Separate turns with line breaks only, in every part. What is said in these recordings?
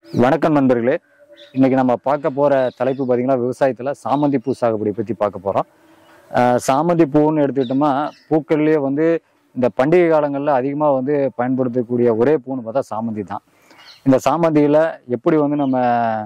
வணக்கம் நண்பர்களே இன்னைக்கு நம்ம பார்க்க போற தலைப்பு பார்த்தீங்கன்னா விவசாயத்துல சாமந்தி பூ சாகுபடி பத்தி பார்க்க போறோம் அஹ் சாமந்தி பூன்னு எடுத்துக்கிட்டோம்னா பூக்கள்லயே வந்து இந்த பண்டிகை காலங்களில் அதிகமாக வந்து பயன்படுத்தக்கூடிய ஒரே பூன்னு பார்த்தா சாமந்தி தான் இந்த சாமந்தியில் எப்படி வந்து நம்ம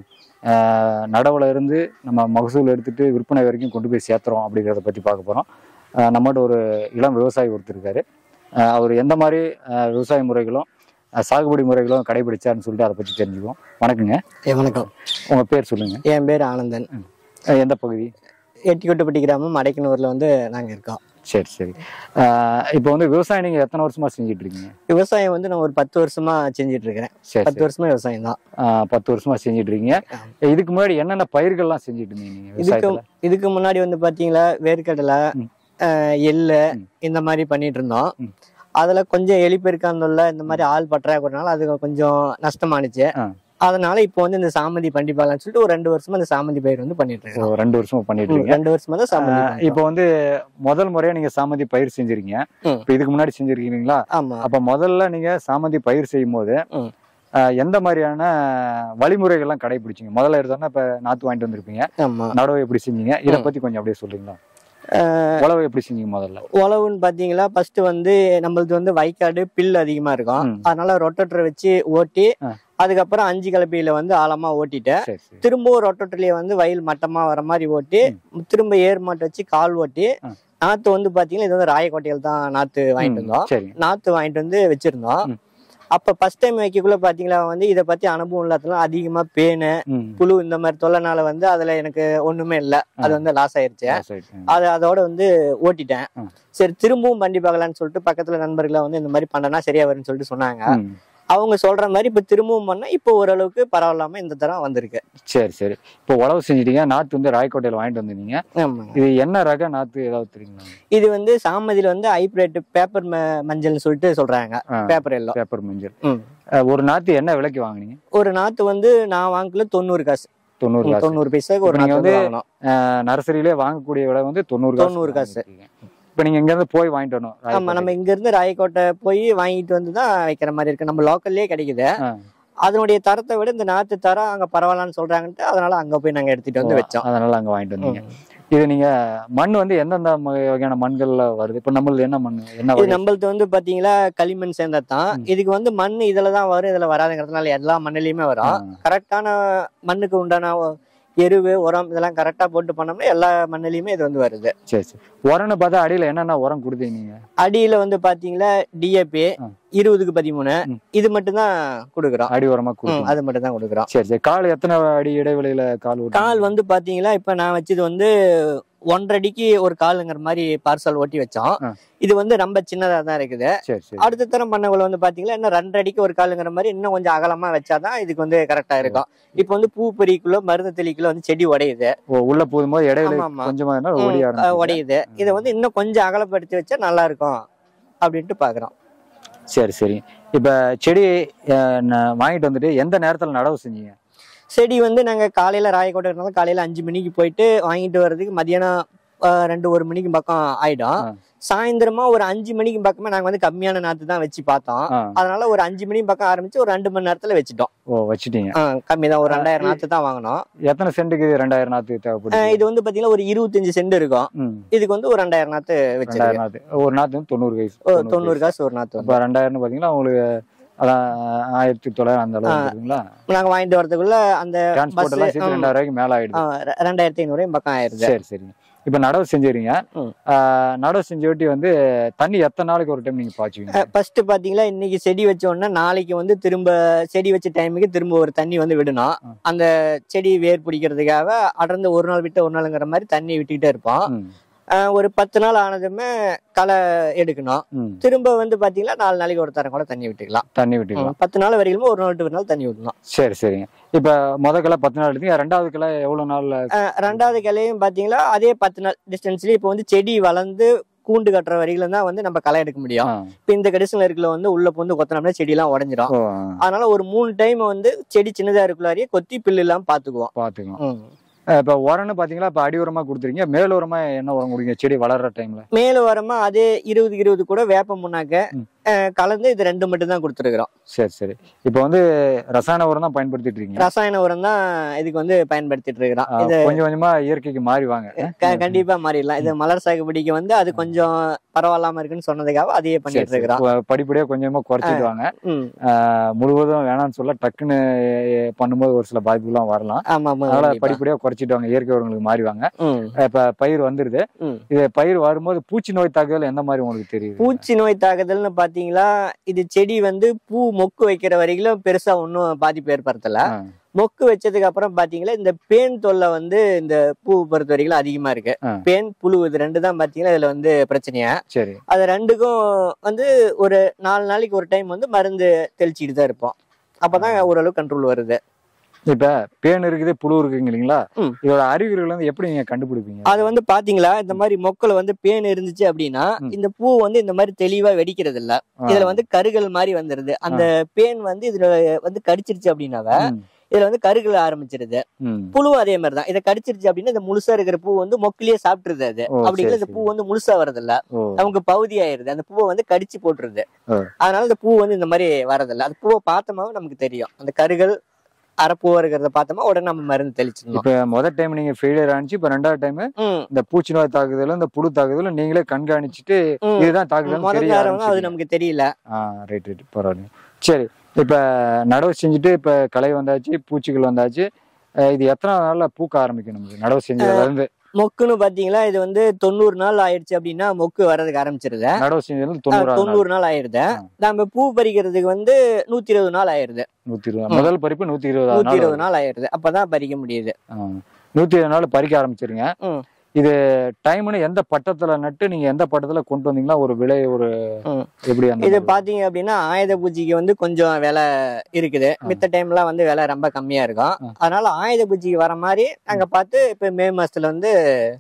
அஹ், நடவுல இருந்து நம்ம மகசூல் எடுத்துட்டு விற்பனை வரைக்கும் கொண்டு போய் சேர்த்துறோம் அப்படிங்கிறத பற்றி பார்க்க போகிறோம் நம்மகிட்ட ஒரு இளம் விவசாயி ஒருத்தர் இருக்காரு அஹ், அவர் எந்த மாதிரி அஹ், விவசாய முறைகளும் அஹ், சாகுபடி முறைகளும் கடைபிடிச்சாருன்னு சொல்லிட்டு அதை பற்றி தெரிஞ்சுக்குவோம் வணக்கங்க
ஏ வணக்கம்
உங்க பேர் சொல்லுங்க
என் பேர் ஆனந்தன்
அஹ் எந்த பகுதி
எட்டிக்கொட்டப்பட்டி கிராமம் அடைக்கனூர்ல வந்து நாங்க இருக்கோம்
சரி சரி அஹ் இப்போ வந்து விவசாயம் நீங்க எத்தனை வருஷமா செஞ்சுட்டு இருக்கீங்க
விவசாயம் வந்து நான் ஒரு பத்து வருஷமா செஞ்சுட்டு இருக்கிறேன்
சரி
பத்து
சரி
வருஷமா விவசாயம் தான்
அஹ் பத்து வருஷமா செஞ்சுட்டு இருக்கீங்க இதுக்கு முன்னாடி என்னென்ன பயிர்கள்லாம் செஞ்சுட்டு இருந்தீங்க நீங்க
இதுக்கு
விவசாயத்துல
இதுக்கு முன்னாடி வந்து பாத்தீங்களா வேர்க்கடலை
ம்.
அஹ், எள்ளு
ம்.
இந்த மாதிரி பண்ணிட்டு இருந்தோம்
ம்.
அதுல கொஞ்சம் எலிப்பெருக்காந்துள்ள இந்த மாதிரி ஆள் பற்றாக்குறனால அது கொஞ்சம் நஷ்டமானுச்சு
ஆ.
அதனால இப்போ வந்து இந்த சாமந்தி பண்டி பார்க்கலாம்னு சொல்லிட்டு ஒரு ரெண்டு வருஷமா இந்த சாமந்தி பயிர் வந்து பண்ணிட்டு இருக்கோம்
ஒரு ரெண்டு வருஷமா பண்ணிட்டு
ம்,
இருக்கீங்க
ரெண்டு வருஷமா தான் சாமந்தி
அஹ்
பண்றோம்.
இப்போ வந்து முதல் முறையா நீங்க சாமந்தி பயிர் செஞ்சிருக்கீங்க
ம்.
இப்போ இதுக்கு முன்னாடி செஞ்சிருக்கீங்களா
ஆமா
அப்ப முதல்ல நீங்க சாமந்தி பயிர் செய்யும் போது
ம்.
அஹ் எந்த மாதிரியான வழிமுறைகள்லாம் கடைபிடிச்சீங்க முதல்ல எடுத்தோன்னா இப்ப நாத்து வாங்கிட்டு வந்திருப்பீங்க
ஆமா
நடவு எப்படி செஞ்சீங்க இதை
ம்.
பத்தி கொஞ்சம் அப்படியே சொல்றீங்களா
அஹ்,
உழவு எப்படி செஞ்சீங்க முதல்ல
உழவுன்னு பாத்தீங்களா ஃபர்ஸ்ட் வந்து நம்மளது வந்து வயக்காடு பில் அதிகமா இருக்கும்
ம்.
அதனால ரொட்டேட்டர் வச்சு ஓட்டி
ஆ.
அதுக்கப்புறம் அஞ்சு கலப்பையில வந்து ஆழமா ஓட்டிட்டேன்
சரி சரி
திரும்பவும் ரொட்டேட்டர்லயே வந்து வயல் மட்டமா வர மாதிரி ஓட்டி திரும்ப ஏர் மாட்டை வச்சு கால் ஓட்டி
ஆ.
நாத்து வந்து பாத்தீங்கன்னா இது வந்து ராயக்கோட்டையில் தான் நாத்து வாங்கிட்டு வந்தோம்
சரி
நாத்து வாங்கிட்டு வந்து வச்சிருந்தோம்
ம்.
அப்ப ஃபர்ஸ்ட் டைம் வைக்கக்குள்ள பாத்தீங்களா வந்து இதை பத்தி அனுபவம் இல்லாததுலாம் அதிகமா பேனு
ம்.
புழு இந்த மாதிரி தொல்லைனால வந்து அதுல எனக்கு ஒண்ணுமே இல்ல அது வந்து லாஸ் ஆயிருச்சு
சரி, சரி.
அது அதோட வந்து ஓட்டிட்டேன்
ம்.
சரி திரும்பவும் பண்ணி பார்க்கலாம்னு சொல்லிட்டு பக்கத்துல நண்பர்களை வந்து இந்த மாதிரி பண்ணனா சரியா வரும்னு சொல்லிட்டு சொன்னாங்க
ம்.
அவங்க சொல்ற மாதிரி இப்ப திரும்பவும் பண்ணா இப்போ ஓரளவுக்கு பரவாயில்லாம இந்த தரம் வந்திருக்கு
சரி சரி இப்போ உழவு செஞ்சிட்டீங்க நாத்து வந்து ராயக்கோட்டையில வாங்கிட்டு வந்திருந்தீங்க
ஆமாங்க
இது என்ன ரக நாத்து ஏதாவது தெரியுங்களா
இது வந்து சாமதியில வந்து ஹைப்ரேட் பேப்பர் மஞ்சள்னு சொல்லிட்டு சொல்றாங்க
ஆ.
பேப்பர் எல்லாம்
பேப்பர் மஞ்சள்
ம்.
அஹ், ஒரு நாத்து என்ன விலைக்கு வாங்குனீங்க
ஒரு நாத்து வந்து நான் வாங்கல தொண்ணூறு காசு
தொண்ணூறு காசு
தொண்ணூறு பைசாக்கு ஒரு
இப்ப நீங்க
நாத்து வந்து வாங்கணும்
அஹ், நர்சரியிலே வாங்கக்கூடிய விலை வந்து தொண்ணூறு காசு
தொண்ணூறு காசு.
வாங்கிருக்கீங்க. இப்ப நீங்க இங்க இருந்து போய் வாங்கிட்டு வரணும்
ஆமா
ராயக்கோட்டை.
நம்ம இங்க இருந்து ராயக்கோட்டை போய் வாங்கிட்டு வந்து தான் வைக்கிற மாதிரி இருக்கு நம்ம லோக்கல்லே கிடைக்குது
ஆ.
அதனுடைய தரத்தை விட இந்த நாத்து தரம் அங்க பரவாயில்லன்னு சொல்றாங்கன்ட்டு அதனால அங்க போய் நாங்க எடுத்துட்டு வந்து வச்சோம்
அதனால அங்க வாங்கிட்டு வந்தீங்க
ம்.
இது நீங்க மண் வந்து எந்தெந்த ம- வகையான மண்கள்ல வருது இப்ப நம்மளது என்ன மண் என்ன
இது
வகை?
நம்மளது வந்து பாத்தீங்களா களிமண் சேர்ந்ததான்
ம்.
இதுக்கு வந்து மண் இதுல தான் வரும் இதுல வராதுங்கிறதுனால எல்லா மண்ணிலையுமே
ஆ,
வரும் கரெக்டான மண்ணுக்கு உண்டான ஒ- எருவு உரம் இதெல்லாம் கரெக்டா போட்டு பண்ணோம்னா எல்லா மண்ணிலையுமே இது வந்து வருது
சரி சரி உரம்னு பார்த்தா அடியில என்னென்ன உரம் கொடுத்தீங்க நீங்க
அடியில வந்து பாத்தீங்களா டிஏபி
ஆ.
இருபதுக்கு பதிமூணு
ம்.
இது மட்டும் தான் கொடுக்குறோம்
அடி உரமா
ம்,
கொடுத்தீங்க
அது மட்டும் தான் கொடுக்குறோம்
சரி சரி கால் எத்தனை அடி இடைவெளியில கால் விட்டீங்க?
கால் வந்து பாத்தீங்களா இப்ப நான் வச்சது வந்து ஒன்றரை அடிக்கு ஒரு காலுங்கிற மாதிரி பார்சல் ஓட்டி வச்சோம்
ஆ.
இது வந்து ரொம்ப சின்னதா தான் இருக்குது
சரி சரி
அடுத்த தரம் பண்ணக்குள்ள வந்து பாத்தீங்களா இன்னும் ரெண்டரை அடிக்கு ஒரு காலுங்கிற மாதிரி இன்னும் கொஞ்சம் அகலமா வச்சாதான் இதுக்கு வந்து கரெக்டா இருக்கும் இப்போ வந்து பூ பறிக்குள்ள மருந்து தெளிக்குள்ள வந்து செடி உடையுது
ஓ, உள்ள போகும்போது இடைவெளி
ஆமா, ஆமா.
கொஞ்சமா இருந்தா
ம்,
ஒடிய
அஹ்,
ஆரம்பிச்சிடும்.
உடையுது இதை வந்து இன்னும் கொஞ்சம் அகலப்படுத்தி வச்சா நல்லா இருக்கும் அப்படின்ட்டு பாக்குறோம்
சரி சரி இப்ப செடி அஹ், ந- வாங்கிட்டு வந்துட்டு எந்த நேரத்துல நடவு செஞ்சீங்க
செடி வந்து நாங்க காலையில ராயக்கோட்டை இருக்கனால காலையில அஞ்சு மணிக்கு போயிட்டு வாங்கிட்டு வர்றதுக்கு மதியானம் அஹ், ரெண்டு ஒரு மணிக்கு பக்கம் ஆயிடும்
ஆ.
சாயந்தரமா ஒரு அஞ்சு மணிக்கு பக்கமே நாங்க வந்து கம்மியான நாத்து தான் வச்சு பார்த்தோம்
ஆ,
அதனால ஒரு அஞ்சு மணி பக்கம் ஆரம்பிச்சு ஒரு ரெண்டு மணி நேரத்துல வச்சுட்டோம்
ஓ வச்சுட்டீங்க
கம்மி தான் ஒரு ரெண்டாயிரம் நாத்து தான் வாங்கினோம்
எத்தனை சென்ட்டுக்கு ரெண்டாயிரம் நாத்து
அஹ்,
தேவைப்படுது
இது வந்து பாத்தீங்கன்னா ஒரு இருபத்தஞ்சு சென்ட் இருக்கும்
ம்,
இதுக்கு வந்து ஒரு ரெண்டாயிரம் நாத்து வச்சிருக்கு
ரெண்டாயிரம் நாத்து ஒரு நாத்து வந்து தொண்ணூறு வயசு
ஒரு தொண்ணூறு காசு ஒரு நாத்து வந்து
இப்போ ரெண்டாயிரம்னு பாத்தீங்கன்னா உங்களுக்கு அதான் ஆயிரத்தி தொள்ளாயிரம் அந்த அளவு
ஆ.
இருக்குங்களா
நாங்க வாங்கிட்டு வரதுக்குள்ள அந்த
டிரான்ஸ்போர்ட் எல்லாம் சேர்த்து
ஆமா.
ரெண்டாயிரம் ரூபாய்க்கு மேல ஆயிடுது
அஹ், ரெ- ரெண்டாயிரத்தி ஐநூறு பக்கம் ஆயிருது
சரி சரிங்க இப்ப நடவு செஞ்சுறீங்க
ம்.
ஆஹ் நடவு செஞ்சு ஒட்டி வந்து தண்ணி எத்தனை நாளைக்கு ஒரு டைம் நீங்க பாய்ச்சுவீங்க
ஃபர்ஸ்ட் பாத்தீங்களா இன்னைக்கு செடி வச்ச உடனே நாளைக்கு வந்து திரும்ப செடி வச்ச டைமுக்கு திரும்ப ஒரு தண்ணி வந்து விடணும்
ம்.
அந்த செடி வேர் பிடிக்கிறதுக்காக அடர்ந்து ஒரு நாள் விட்டு ஒரு நாளுங்கிற மாதிரி தண்ணி விட்டுக்கிட்டே இருப்போம்
ம்,
அஹ் ஒரு பத்து நாள் ஆனதுமே களை எடுக்கணும்
ம்.
திரும்ப வந்து பாத்தீங்கன்னா நாலு நாளைக்கு ஒரு தரம் கூட தண்ணி விட்டுக்கலாம்
தண்ணி விட்டுக்கலாம்
ம், பத்து நாள் வரையிலுமே ஒரு நாள் விட்டு ஒரு நாள் தண்ணி விடணும்
சரி சரிங்க இப்ப முத கிளை பத்து நாள் எடுத்தீங்க ரெண்டாவது கிளை எவ்வளவு நாள்ல
அஹ் ரெண்டாவது கிளையும் பாத்தீங்களா அதே பத்து நாள் டிஸ்டன்ஸ்லயே இப்போ வந்து செடி வளர்ந்து கூண்டு கட்டுற வரையிலும் தான் வந்து நம்ம களை எடுக்க முடியும்
ஆ,
இப்போ இந்த கடிசல் இருக்குள்ள வந்து உள்ள பொந்து கொத்தினோம்னா செடி எல்லாம் உடஞ்சிரும்
ஓ,
அதனால ஒரு மூணு டைம் வந்து செடி சின்னதா இருக்குள்ளாரியே கொத்தி பில்லு இல்லாம பாத்துக்குவோம்
பாத்துக்கலாம்
ம்.
அஹ் இப்ப உரம்னு பாத்தீங்களா இப்ப அடி உரமா கொடுத்துறீங்க மேல் உரமா என்ன உரம் கொடுங்க செடி வளர்ற டைம்ல
மேல வரமா அதே இருபது இருபது கூட வேப்ப முன்னாக்க
ம்.
அஹ், கலந்து இது ரெண்டு மட்டும் தான் கொடுத்துருக்குறோம்
சரி சரி இப்போ வந்து ரசாயன உரம் தான் பயன்படுத்திட்டு இருக்கீங்க
ரசாயன உரம் தான் இதுக்கு வந்து பயன்படுத்திட்டு இருக்கிறோம்
ஆ,
இது
கொஞ்சம் கொஞ்சமா இயற்கைக்கு மாறி வாங்க
க- கண்டிப்பா மாறிடலாம் இது மலர் சாகுபடிக்கு வந்து அது கொஞ்சம் பரவாயில்லாம இருக்குன்னு சொன்னதுக்காக அதையே
சரி,
பண்ணிட்டு
சரி.
இருக்கிறோம்
ப- படிப்படியா கொஞ்சமா குறைச்சிட்டு வாங்க
ம்.
ஆ, முழுவதும் வேணாம்னு சொல்ல டக்குன்னு பண்ணும்போது ஒரு சில பாதிப்புலாம் வரலாம்
ஆமா ஆமா
அதனால
கண்டிப்பா.
படிப்படியா குறைச்சிட்டு வாங்க இயற்கை உரங்களுக்கு மாறி வாங்க
ம்.
இப்ப பயிர் வந்துருது
ம்.
இது பயிர் வரும்போது பூச்சி நோய் தாக்குதல் எந்த மாதிரி உங்களுக்கு தெரியுது
பூச்சி நோய் தாக்குதல்னு பாத்தீங்களா இது செடி வந்து பூ மொக்கு வைக்கிற வரைக்கும் பெருசா ஒன்றும் பாதிப்பு ஏற்படுத்தல
ஆ,
மொக்கு வச்சதுக்கு அப்புறம் பாத்தீங்களா இந்த பேன் தொல்லை வந்து இந்த பூ பொறுத்த வரைக்கும் அதிகமா இருக்கு
ஆ.
பேன் புழு இது ரெண்டு தான் பாத்தீங்கன்னா இதுல வந்து பிரச்சனையா
சரி
அது ரெண்டுக்கும் வந்து ஒரு நாலு நாளைக்கு ஒரு டைம் வந்து மருந்து தெளிச்சிட்டு தான் இருப்போம் அப்பதான் ஓரளவு கண்ட்ரோல் வருது
இப்ப பேன் இருக்குது புழு இருக்குங்க இல்லைங்களா
ம்.
இதோட அறிகுறிகள் வந்து எப்படி நீங்க கண்டுபிடிப்பீங்க
அது வந்து பாத்தீங்களா இந்த மாதிரி மொக்கல வந்து பேன் இருந்துச்சு அப்படின்னா
ம்.
இந்த பூ வந்து இந்த மாதிரி தெளிவா வெடிக்கிறது இல்ல
ஆ,
இதுல வந்து கருகள் மாதிரி வந்துருது அந்த பேன் வந்து இதுல வந்து கடிச்சிருச்சு அப்படின்னாவ
ம்,
இதுல வந்து கருகள் ஆரம்பிச்சிருது
ம்.
புழுவும் அதே மாதிரி தான் இதை கடிச்சிருச்சு அப்படின்னா இந்த முழுசா இருக்கிற பூ வந்து மொக்கிலேயே சாப்பிட்டுருது அது
ஓ,
அப்படிங்கிற
சரி,
இந்த பூ வந்து முழுசா வரதில்ல
ஓ
நமக்கு பகுதி ஆயிருது அந்த பூவை வந்து கடிச்சு போட்டுருது
ஆ.
அதனால இந்த பூ வந்து இந்த மாதிரி வரதில்ல அந்த பூவை பார்த்தோமாவே நமக்கு தெரியும் அந்த கருகள் அரைப்பூவா இருக்கிறத பார்த்தோமா உடனே நம்ம மருந்து தெளிச்சிடணும்
இப்ப முதல் டைம் நீங்க ஃபெயிலியர் ஆனிச்சு இப்ப ரெண்டாவது டைம்
ம்,
இந்த பூச்சி நோய் தாக்குதலும் இந்த புழு தாக்குதலும் நீங்களே கண்காணிச்சுட்டு
ம்.
இதுதான் தாக்குதல்
முதல்
தெரிய
நேரம் வந்து அது
ஆரம்பிச்சிருச்சு.
நமக்கு தெரியல
ஆ ரைட் ரைட் பரவாயில்ல சரி இப்ப நடவு செஞ்சுட்டு இப்ப களை வந்தாச்சு பூச்சிகள் வந்தாச்சு அஹ் இது எத்தனை நாள்ல பூக்க ஆரம்பிக்கும் நமக்கு நடவு செஞ்சதுல இருந்து
மொக்குன்னு பாத்தீங்களா இது வந்து தொண்ணூறு நாள் ஆயிடுச்சு அப்படின்னா மொக்கு வர்றதுக்கு ஆரம்பிச்சிருது
நடவு செஞ்சதுல இருந்து தொண்ணூறு நாள்
தொண்ணூறு நாள் ஆயிருது நம்ம பூ பறிக்கிறதுக்கு வந்து நூத்தி இருபது நாள் ஆயிருது
நூத்தி இருபது முதல் பறிப்பு நூத்தி இருபது
நூத்தி
நாள்
இருபது நாள் ஆயிருது அப்பதான் பறிக்க முடியுது
ஆ. நூத்தி இருபது நாள் பறிக்க ஆரம்பிச்சிருங்க
ம்.
இது டைம்னு எந்த பட்டத்துல நட்டு நீங்க எந்த பட்டத்துல கொண்டு வந்தீங்கன்னா ஒரு விலை ஒரு
ம்.
எப்படி அந்த
இது
மாதிரி?
பாத்தீங்க அப்படின்னா ஆயுத பூஜைக்கு வந்து கொஞ்சம் விலை இருக்குது
ஆ.
மித்த டைம்லாம் வந்து விலை ரொம்ப கம்மியா இருக்கும்
ஆ.
அதனால ஆயுத பூஜைக்கு வர மாதிரி நாங்க பார்த்து இப்ப மே மாசத்துல வந்து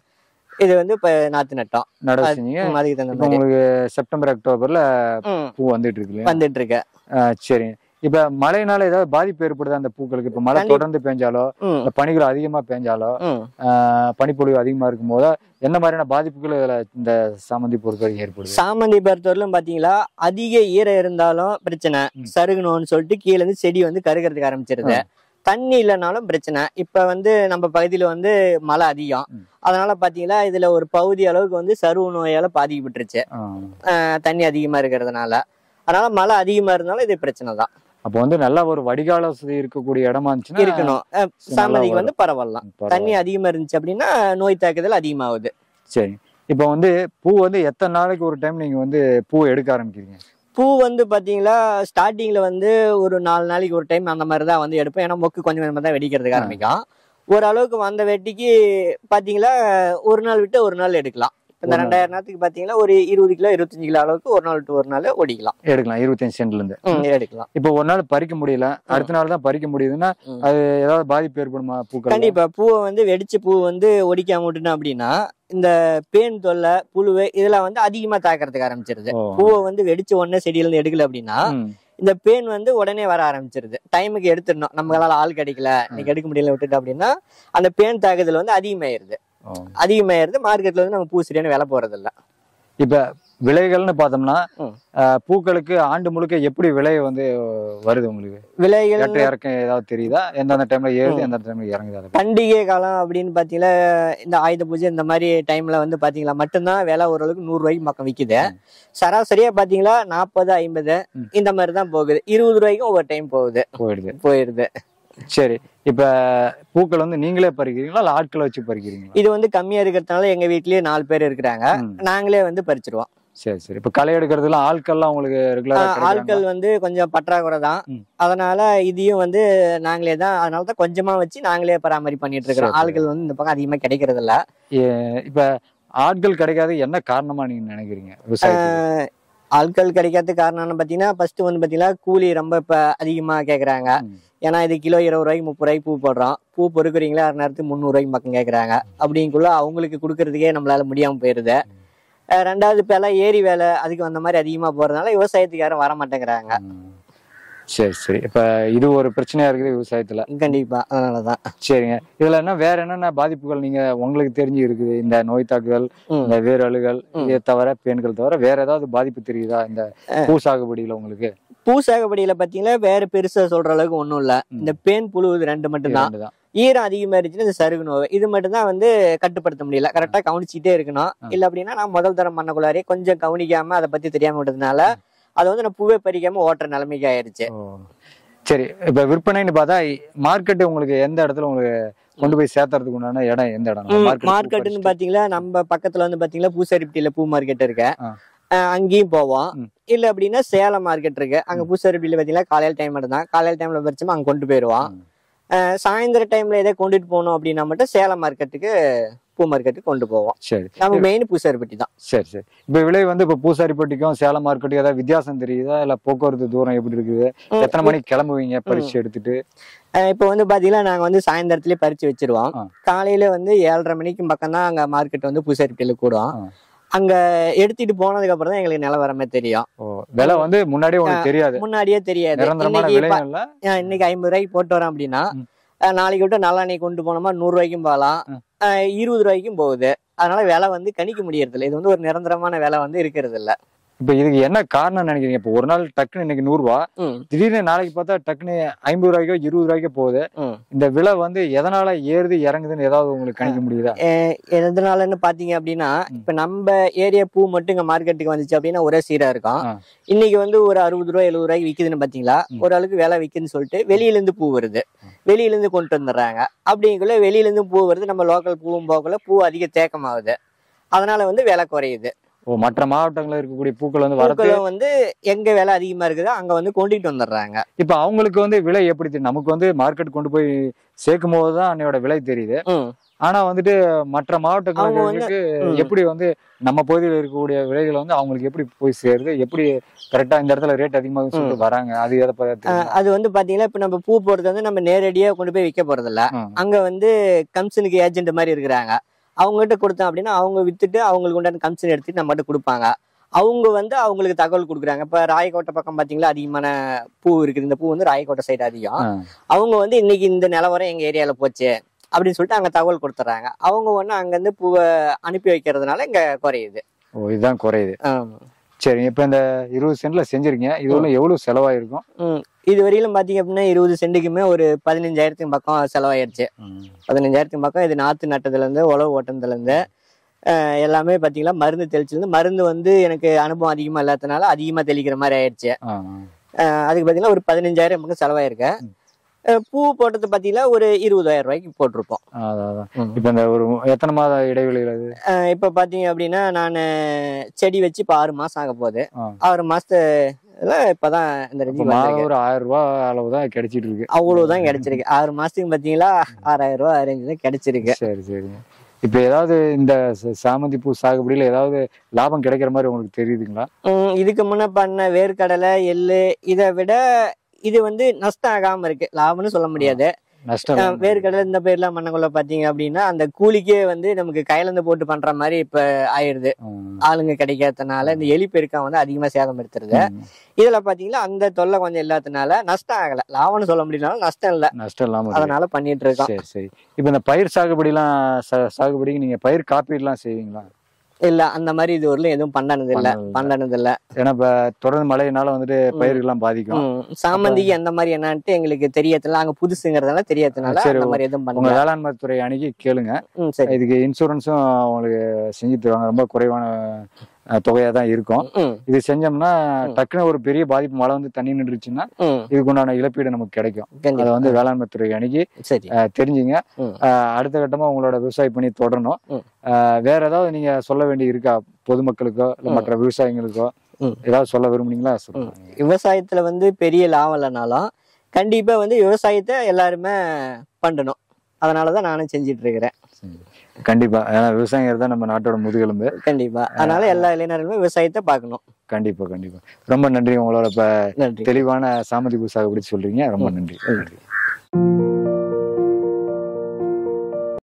இது வந்து இப்ப நாத்து நட்டோம்
நடவு
அது-
செஞ்சீங்க
ம், அதுக்கு தகுந்த
இப்ப
மாதிரி
உங்களுக்கு செப்டம்பர் அக்டோபர்ல
ம்,
பூ வந்துட்டு இருக்கு இல்லையா
வந்துட்டு இருக்கு
ஆ, சரி இப்ப மழைனால ஏதாவது பாதிப்பு ஏற்படுதா அந்த பூக்களுக்கு இப்ப மழை
கண்டிப்பா.
தொடர்ந்து பெஞ்சாலோ
ம்,
இல்ல பனிகள் அதிகமா பெஞ்சாலோ
ம்.
ஆஹ் பனிப்பொழிவு அதிகமா இருக்கும் போது என்ன மாதிரியான பாதிப்புகள் இதுல இந்த சாமந்தி பொறுத்தவரைக்கும் ஏற்படுது
சாமந்தி பொறுத்தவரையிலும் பாத்தீங்களா அதிக ஈரம் இருந்தாலும் பிரச்சனை
ம்.
சருகணும்னு சொல்லிட்டு கீழே இருந்து செடி வந்து கருகிறதுக்கு ஆரம்பிச்சிருது தண்ணி இல்லைனாலும் பிரச்சனை இப்ப வந்து நம்ம பகுதியில வந்து மழை அதிகம்
ம்.
அதனால பாத்தீங்களா இதுல ஒரு பகுதி அளவுக்கு வந்து சருவு நோயால பாதிக்கப்பட்டுருச்சு
ஆஹ்
அஹ் தண்ணி அதிகமா இருக்கிறதுனால அதனால மழை அதிகமா இருந்தாலும் இது பிரச்சனை தான்
அப்போ வந்து நல்ல ஒரு வடிகால் வசதி இருக்கக்கூடிய இடமா இருந்துச்சுன்னா
இருக்கணும் அஹ்
நல்லா
சாமந்திக்கு
வரும்.
வந்து பரவாயில்லாம்
பரவாயில்ல.
தண்ணி அதிகமா இருந்துச்சு அப்படின்னா நோய் தாக்குதல் அதிகமாகுது
சரி இப்போ வந்து பூ வந்து எத்தனை நாளைக்கு ஒரு டைம் நீங்க வந்து பூ எடுக்க ஆரம்பிக்கிறீங்க
பூ வந்து பாத்தீங்களா ஸ்டார்டிங்ல வந்து ஒரு நாலு நாளைக்கு ஒரு டைம் அந்த மாதிரி தான் வந்து எடுப்பேன் ஏன்னா மொக்கு கொஞ்சம் கொஞ்சமா தான் வெடிக்கிறதுக்கு
ஆ.
ஆரம்பிக்கும் ஓரளவுக்கு வந்த வெட்டிக்கு பாத்தீங்களா ஒரு நாள் விட்டு ஒரு நாள் எடுக்கலாம் இப்ப இந்த
ஒரு நாள்.
ரெண்டாயிரம் நேரத்துக்கு பாத்தீங்கன்னா ஒரு இருபது கிலோ இருபத்தஞ்சு கிலோ அளவுக்கு ஒரு நாள் விட்டு ஒரு நாள் ஓடிக்கலாம்
எடுக்கலாம் இருபத்தஞ்சு சென்ட்ல இருந்து
ம், எடுக்கலாம்
இப்போ ஒரு நாள் பறிக்க முடியல அடுத்த நாள் தான் பறிக்க முடியுதுன்னா
ம்.
அது ஏதாவது பாதிப்பு ஏற்படுமா பூக்கள்
கண்டிப்பா பூவை வந்து வெடிச்ச பூ வந்து ஒடிக்காம விட்டுட்டோம் அப்படின்னா இந்த பேன் தொல்லை புழுவு இதெல்லாம் வந்து அதிகமா தாக்கறதுக்கு ஆரம்பிச்சிருது
ஓ.
பூவை வந்து வெடிச்ச உடனே செடியில இருந்து எடுக்கல அப்படின்னா
ம்.
இந்த பேன் வந்து உடனே வர ஆரம்பிச்சிருது டைமுக்கு எடுத்துடணும் நம்மளால ஆள் கிடைக்கல இன்னைக்கு எடுக்க முடியல விட்டுட்டு அப்படின்னா அந்த பேன் தாக்குதல் வந்து அதிகமாயிருது
ஓ.
அதிகமாயிருது மார்க்கெட்ல வந்து நம்ம பூ சரியான விலை போறது இல்ல
இப்ப விலைகள்னு பார்த்தோம்னா
ம்.
ஆஹ் பூக்களுக்கு ஆண்டு முழுக்க எப்படி விலை வந்து வருது உங்களுக்கு
விலைகள்
ஏற்ற இறக்கம் ஏதாவது தெரியுதா எந்தெந்த டைம்ல ஏறுது
ம்.
எந்தெந்த டைம்ல இறங்குது அதை
பண்டிகை காலம் அப்படின்னு பாத்தீங்கன்னா இந்த ஆயுத பூஜை இந்த மாதிரி டைம்ல வந்து பாத்தீங்களா மட்டும்தான் விலை ஓரளவுக்கு நூறு ரூபாய்க்கு பக்கம் விக்குது சராசரியா பாத்தீங்களா நாற்பது ஐம்பது
ம்.
இந்த மாதிரி தான் போகுது இருபது ரூபாய்க்கும் ஒவ்வொரு டைம் போகுது
போயிடுது
போயிருது
சரி இப்ப பூக்கள் வந்து நீங்களே பறிக்கிறீங்களா இல்ல ஆட்களை வச்சு பறிக்கிறீங்களா
இது வந்து கம்மியா இருக்கிறதுனால எங்க வீட்லயே நாலு பேர் இருக்கிறாங்க
ம்.
நாங்களே வந்து பறிச்சிருவோம்
சரி சரி இப்ப களை எடுக்கிறதுலாம் ஆட்கள்லாம் உங்களுக்கு ரெகுலரா
ஆஹ் ஆட்கள் வந்து கொஞ்சம் பற்றாக்குறை தான்
ம்.
அதனால இதையும் வந்து நாங்களே தான் அதனால தான் கொஞ்சமா வச்சு நாங்களே பராமரி பண்ணிட்டு இருக்கிறோம்
சரி, சரி.
ஆட்கள் வந்து இந்த பக்கம் அதிகமா கிடைக்கிறது இல்ல
இப்ப ஆட்கள் கிடைக்காத என்ன காரணமா நீங்க நினைக்கிறீங்க விவசாயத்துக்கு
ஆஹ் ஆட்கள் கிடைக்காத காரணம்னு பாத்தீங்கன்னா ஃபர்ஸ்ட் வந்து பாத்தீங்கன்னா கூலி ரொம்ப இப்ப அதிகமா கேக்குறாங்க
ம்.
ஏன்னா இது கிலோ இருபது ரூபாய்க்கு முப்பது ரூபாய்க்கு பூ போடுறோம் பூ பொறுக்குறீங்களா அரை நேரத்துக்கு முந்நூறு ரூபாய்க்கு பக்கம் கேக்குறாங்க அப்படிங்குள்ள அவங்களுக்கு கொடுக்கறதுக்கே நம்மளால முடியாம போயிருது ஆஹ் ரெண்டாவது இப்ப எல்லாம் ஏரி வேலை அதுக்கு வந்த மாதிரி அதிகமா போறதுனால விவசாயத்துக்கு யாரும் வர மாட்டேங்கிறாங்க
ம். சரி சரி இப்ப இது ஒரு பிரச்சனையா இருக்குது விவசாயத்துல
கண்டிப்பா அதனாலதான்
சரிங்க இதுல என்ன வேற என்னென்ன பாதிப்புகள் நீங்க உங்களுக்கு தெரிஞ்சு இருக்குது இந்த நோய் தாக்குதல்
ம்.
இந்த வேரழுகள்
ம்.
இதை தவிர பேன்கள் தவிர வேற ஏதாவது பாதிப்பு தெரியுதா இந்த பூ சாகுபடியில உங்களுக்கு
பூ சாகுபடியில பாத்தீங்கன்னா வேற பெருசா சொல்ற அளவுக்கு ஒண்ணும் இல்ல
ம்.
இந்த பேன் புழு இது ரெண்டு மட்டும்தான்
ரெண்டுதான்.
ஈரம் அதிகமா இருந்துச்சுன்னா இந்த சருகு நோய் இது மட்டும் தான் வந்து கட்டுப்படுத்த முடியல கரெக்டா கவனிச்சுட்டே இருக்கணும்
ஆ.
இல்ல அப்படின்னா நான் முதல் தரம் பண்ணக்குள்ளாரே கொஞ்சம் கவனிக்காம அதை பத்தி தெரியாம விட்டதுனால அதை வந்து நான் பூவே பறிக்காம ஓட்டுற நிலைமைக்கு ஆயிருச்சு
ஓ. சரி இப்ப விற்பனைன்னு பார்த்தா மார்க்கெட் உங்களுக்கு எந்த இடத்துல உங்களுக்கு கொண்டு போய் சேர்த்துறதுக்கு உண்டான இடம் எந்த இடம் Market பூ
மார்க்கெட்னு
பறிச்சுட்டு.
பாத்தீங்களா நம்ம பக்கத்துல வந்து பாத்தீங்களா பூசாரிப்பட்டியில பூ மார்க்கெட் இருக்கு
ஆ.
அஹ் அங்கேயும் போவோம்
ம்.
இல்ல அப்படின்னா சேலம் மார்க்கெட் இருக்கு அங்க பூசாரிப்பட்டியில பாத்தீங்கன்னா காலையில டைம் மட்டும் தான் காலையில டைம்ல பறிச்சோமா அங்க கொண்டு போயிருவோம்
ம்.
அஹ் சாயந்தர டைம்ல எதை கொண்டுட்டு போகணும் அப்படின்னா மட்டும் சேலம் மார்க்கெட்டுக்கு பூ மார்க்கெட்டுக்கு கொண்டு போவோம்
சரி
நம்ம மெயின் பூசாரிப்பட்டி தான்
சரி சரி இப்ப விலை வந்து இப்ப பூசாரிப்பட்டிக்கும் சேலம் மார்க்கெட்டுக்கும் ஏதாவது வித்தியாசம் தெரியுதா இல்ல போக்குவரத்து தூரம் எப்படி இருக்குது
ம்.
எத்தனை மணிக்கு கிளம்புவீங்க பரிசு எடுத்துட்டு
அஹ் இப்போ வந்து பாத்தீங்கன்னா நாங்க வந்து சாயந்தரத்துலயே பறிச்சு வச்சிருவோம்
ஆ.
காலையில வந்து ஏழரை மணிக்கு பக்கம் தான் அங்க மார்க்கெட் வந்து பூசாரிப்பட்டியில கூடும்
ஆ.
அங்க எடுத்துட்டு போனதுக்கு அப்புறம் தான் எங்களுக்கு நிலவரமே தெரியும்
ஓ விலை வந்து முன்னாடியே உங்களுக்கு தெரியாது
முன்னாடியே தெரியாது
நிரந்தரமான
இன்னைக்கு ப-
விலைகள்ல
அஹ் இன்னைக்கு ஐம்பது ரூபாய்க்கு போட்டு வரோம் அப்படின்னா
ம்.
அஹ் நாளைக்கு விட்டு நாளான்னைக்கு கொண்டு போனோமா நூறு ரூபாய்க்கும் போகலாம்
ம்.
அஹ் இருபது ரூபாய்க்கும் போகுது அதனால விலை வந்து கணிக்க முடியறது இல்ல இது வந்து ஒரு நிரந்தரமான விலை வந்து இருக்கிறது இல்ல
இப்ப இதுக்கு என்ன காரணம் நினைக்கிறீங்க இப்ப ஒரு நாள் டக்குன்னு இன்னைக்கு நூறு ரூபா
ம்,
திடீர்னு நாளைக்கு பார்த்தா டக்குன்னு ஐம்பது ரூபாய்க்கோ இருபது ரூபாய்க்கோ போகுது
ம்.
இந்த விலை வந்து எதனால ஏறுது இறங்குதுன்னு ஏதாவது உங்களுக்கு கணிக்க முடியுதா
அஹ் எதனாலன்னு பாத்தீங்க அப்படின்னா
ம்.
இப்ப நம்ம ஏரியா பூ மட்டும் இங்க மார்க்கெட்டுக்கு வந்துச்சு அப்படின்னா ஒரே சீரா இருக்கும்
ஆ.
இன்னைக்கு வந்து ஒரு அறுபது ரூபாய் எழுபது ரூபாய்க்கு விக்குதுன்னு பாத்தீங்களா
ம்.
ஒரு ஆளுக்கு விலை விக்குதுன்னு சொல்லிட்டு வெளியில இருந்து பூ வருது வெளியில இருந்து கொண்டு வந்துடுறாங்க அப்படிங்குள்ள வெளியில இருந்து பூ வருது நம்ம லோக்கல் பூவும் போகல பூ அதிக தேக்கமாகுது அதனால வந்து விலை குறையுது
ஓ மற்ற மாவட்டங்கள்ல இருக்கக்கூடிய பூக்கள் வந்து வரது
பூக்களும் வந்து எங்க விலை அதிகமா இருக்குதோ அங்க வந்து கொண்டுட்டு வந்துடுறாங்க
இப்ப அவங்களுக்கு வந்து விலை எப்படி தெரியும் நமக்கு வந்து மார்க்கெட் கொண்டு போய் சேர்க்கும் போது தான் அன்னையோட விலை தெரியுது
ம்.
ஆனா வந்துட்டு மற்ற
அவங்க வந்து-
மாவட்டங்களுக்கு
ம்.
எப்படி வந்து நம்ம பகுதியில் இருக்கக்கூடிய விலைகள் வந்து அவங்களுக்கு எப்படி போய் சேருது எப்படி கரெக்டா இந்த இடத்துல ரேட் அதிகமாக சொல்லிட்டு வராங்க அது எதை பத்தி
அஹ் அது வந்து பாத்தீங்கன்னா இப்ப நம்ம பூ போறது வந்து நம்ம நேரடியா கொண்டு போய் விற்க போறது இல்ல
ம்.
அங்க வந்து கம்சனுக்கு ஏஜென்ட் மாதிரி இருக்கிறாங்க அவங்க கிட்ட கொடுத்தோம் அப்படின்னா அவங்க வித்துட்டு அவங்களுக்கு உண்டான கம்சன் எடுத்துட்டு நம்ம கிட்ட கொடுப்பாங்க அவங்க வந்து அவங்களுக்கு தகவல் கொடுக்குறாங்க இப்ப ராயக்கோட்டை பக்கம் பாத்தீங்களா அதிகமான பூ இருக்குது இந்த பூ வந்து ராயக்கோட்டை சைடு அதிகம்
ஆ.
அவங்க வந்து இன்னைக்கு இந்த நிலவரம் எங்க ஏரியால போச்சு அப்படின்னு சொல்லிட்டு அங்க தகவல் கொடுத்துட்றாங்க அவங்க ஒண்ணு அங்க இருந்து பூவை அனுப்பி வைக்கிறதுனால இங்க குறையுது
ஓ இதுதான் குறையுது
ஆமா.
சரி இப்ப இந்த இருபது சென்ட்ல செஞ்சிருக்கீங்க இது வந்து எவ்வளவு செலவாயிருக்கும்
ம். இது வரையிலும் பாத்தீங்க அப்படின்னா இருபது சென்ட்டுக்குமே ஒரு பதினஞ்சாயிரத்துக்கு பக்கம் செலவாயிருச்சு பதினஞ்சாயிரத்துக்கு பக்கம் இது நாற்று நட்டதுல இருந்து உழவு ஓட்டத்துல இருந்து அஹ், எல்லாமே பாத்தீங்கன்னா மருந்து தெளிச்சதுல இருந்து மருந்து வந்து எனக்கு அனுபவம் அதிகமா இல்லாததுனால அதிகமா தெளிக்கிற மாதிரி ஆயிடுச்சு
ஆ,
அஹ், அதுக்கு பாத்தீங்கன்னா ஒரு பதினஞ்சாயிரம் பக்கம் செலவாயிருக்கு அஹ், பூ போட்டது பாத்தீங்கன்னா ஒரு இருபதாயிரம் ரூபாய்க்கு போட்டிருப்போம்
ஆ, அதான், அதான்.
ம்.
இப்ப இந்த ஒரு எத்தனை மாத இடைவெளியில் அது
அஹ், இப்ப பாத்தீங்க அப்படின்னா நான் செடி வச்சு இப்ப ஆறு மாசம் ஆக போகுது
ஆ.
ஆறு மாசத்துல இப்பதான் இந்த
இப்ப
ரெஞ்சுக்கு
மாதம்
வந்திருக்கு
ஒரு ஆயிரம் ரூபாய் அளவு தான் கிடைச்சிட்டு இருக்கு
அவ்வளவுதான் கிடைச்சிருக்கு ஆறு மாசத்துக்கு பாத்தீங்களா ஆறாயிரம் ரூபாய் ரேஞ்சு தான் கிடைச்சிருக்கு
சரி சரி இப்ப ஏதாவது இந்த ச- சாமந்தி பூ சாகுபடியில ஏதாவது லாபம் கிடைக்கிற மாதிரி உங்களுக்கு தெரியுதுங்களா
உம் இதுக்கு முன்ன பண்ண வேர்க்கடலை எள்ளு இதை விட இது வந்து நஷ்டம் ஆகாம இருக்கு லாபம்னு சொல்ல முடியாது
நஷ்டம்
அஹ்
இல்லாம
வேர்க்கடலை இந்த பேர்லாம் பண்ணக்குள்ள பாத்தீங்க அப்படின்னா அந்த கூலிக்கே வந்து நமக்கு கையில போட்டு பண்ற மாதிரி இப்ப ஆயிருது
ஆ.
ஆளுங்க கிடைக்காதனால இந்த எலி பெருக்கம் வந்து அதிகமா சேதம் எடுத்துருது
ம்.
இதுல பாத்தீங்கன்னா அந்த தொல்லை கொஞ்சம் இல்லாதனால நஷ்டம் ஆகல லாபம்னு சொல்ல முடியலனாலும் நஷ்டம் இல்ல
நஷ்டம் இல்லாம இருக்கு.
அதனால பண்ணிட்டு இருக்கோம்
சரி சரி இப்ப இந்த பயிர் சாகுபடிலாம் சா- சாகுபடிக்கு நீங்க பயிர் காப்பீடுலாம் செய்வீங்களா
இல்ல அந்த மாதிரி இது வரலும் எதுவும் பண்ணனது இல்ல
பண்ணது இல்ல.
பண்ணனது இல்ல
ஏன்னா இப்ப தொடர்ந்து மழையினால வந்துட்டு
ம்.
பயிர்கள்லாம் பாதிக்கும்
உம் சாமந்திக்கு எந்த மாதிரி என்னன்ட்டு எங்களுக்கு தெரியறதுல அங்க புதுசுங்கிறதுனால தெரியறதுனால
சரி,
அந்த மாதிரி எதுவும்
உங்க
பண்ணல
வேளாண்மை துறை அணுகி கேளுங்க
ம் சரி
இதுக்கு இன்சூரன்ஸும் உங்களுக்கு செஞ்சு தருவாங்க ரொம்ப குறைவான அஹ், தொகையா தான் இருக்கும்
ம்
இது செஞ்சோம்னா
ம்.
டக்குன்னு ஒரு பெரிய பாதிப்பு மழை வந்து தண்ணி நின்றுச்சுன்னா
ம்
இதுக்கு உண்டான இழப்பீடு நமக்கு கிடைக்கும் அதை
கண்டிப்பா
வந்து வேளாண்மை துறை அணுகி
சரி
அஹ், தெரிஞ்சுங்க
ம்.
அஹ், அடுத்த கட்டமா உங்களோட விவசாய பணி தொடரணும்
ம்.
அஹ், வேற ஏதாவது நீங்க சொல்ல வேண்டி இருக்கா பொதுமக்களுக்கோ இல்ல
ம்.
மற்ற விவசாயிகளுக்கோ
ம்.
ஏதாவது சொல்ல விரும்புனீங்களா சொல்லுங்க
விவசாயத்துல வந்து பெரிய லாபம் இல்லைனாலும் கண்டிப்பா வந்து விவசாயத்தை எல்லாருமே பண்ணணும் அதனாலதான் நானும் செஞ்சிட்டு இருக்கிறேன்
கண்டிப்பா ஏன்னா விவசாயிகள் தான் நம்ம நாட்டோட முதுகெலும்பு
கண்டிப்பா அதனால எல்லா இளைஞர்களுமே விவசாயத்தை பார்க்கணும்
கண்டிப்பா கண்டிப்பா ரொம்ப நன்றி உங்களோட இப்ப
நன்றி
தெளிவான சாமதி பூ சாகுபடி சொல்றீங்க ரொம்ப நன்றி நன்றி